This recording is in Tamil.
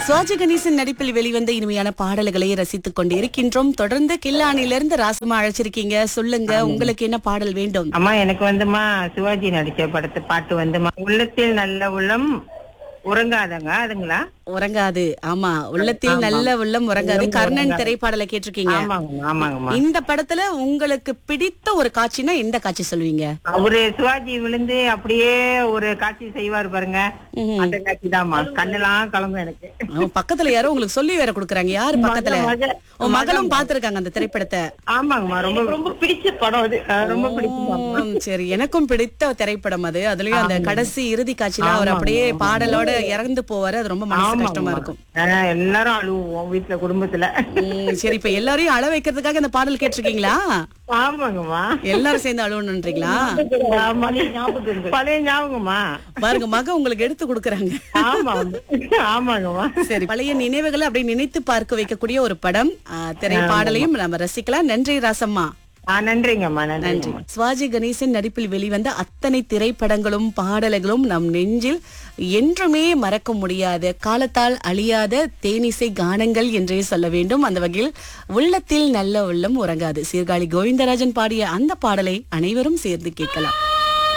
சுவாஜி கணேசன் நடிப்பில் வெளிவந்த இனிமையான பாடல்களை ரசித்துக் கொண்டிருக்கின்றோம் தொடர்ந்து கில்லானிலிருந்து ராசமா அழைச்சிருக்கீங்க சொல்லுங்க உங்களுக்கு என்ன பாடல் வேண்டும் அம்மா எனக்கு வந்துமா சிவாஜி நடிச்ச படத்து பாட்டு வந்துமா உள்ளத்தில் நல்ல உள்ளம் உறங்காதங்க அதுங்களா உறங்காது ஆமா உள்ளத்தில் நல்ல உள்ளம் உறங்காது கர்ணன் திரைப்பாடலை கேட்டிருக்கீங்க ஆமாங்கம்மா ஆமாங்கம்மா இந்த படத்துல உங்களுக்கு பிடித்த ஒரு காட்சினா எந்த காட்சி சொல்வீங்க அவரு சிவாஜி விழுந்து அப்படியே ஒரு காட்சி செய்வாரு பாருங்க ம்ஹும். அந்த காட்சி தான்மா கண்ணெல்லாம் கலங்கும் எனக்கு அவன் பக்கத்துல யாரோ உங்களுக்கு சொல்லி வேற கொடுக்கறாங்க யாரு பக்கத்துல மக- உன் மகளும் பாத்திருக்காங்க அந்த திரைப்படத்தை ஆமாங்கம்மா ரொம்ப ரொம்ப பிடிச்ச படம் அது அஹ் ரொம்ப பிடிக்கும் ம், சரி எனக்கும் பிடித்த திரைப்படம் அது அதுலயும் அந்த கடைசி இறுதி காட்சியில அவர் அப்படியே பாடலோட இறந்து போவாரு அது ரொம்ப மனசு கஷ்டமா இருக்கும் ஆஹ் எல்லாரும் அழுவோம் வீட்டுல குடும்பத்துல ம், சரி இப்ப எல்லாரையும் அழ வைக்கிறதுக்காக இந்த பாடல் கேட்டிருக்கீங்களா ஆமாங்கம்மா எல்லாரும் சேர்ந்து அழுவணுன்றீங்களா ஆமா, பழைய ஞாபகம்மா பாருங்க மக உங்களுக்கு எடுத்து கொடுக்கறாங்க ஆமா ஆமாங்கம்மா சரி பழைய நினைவுகளை அப்படியே நினைத்து பார்க்க வைக்கக்கூடிய ஒரு படம் ஆ, திரைப்பாடலையும் நம்ம ரசிக்கலாம் நன்றி ராசம்மா ஆ நன்றிங்கம்மா நன்றி நன்றிங்கம்மா சிவாஜி கணேசன் நடிப்பில் வெளிவந்த அத்தனை திரைப்படங்களும் பாடல்களும் நம் நெஞ்சில் என்றுமே மறக்க முடியாத காலத்தால் அழியாத தேனிசை கானங்கள் என்றே சொல்ல வேண்டும் அந்த வகையில் உள்ளத்தில் நல்ல உள்ளம் உறங்காது சீர்காழி கோவிந்தராஜன் பாடிய அந்த பாடலை அனைவரும் சேர்ந்து கேட்கலாம்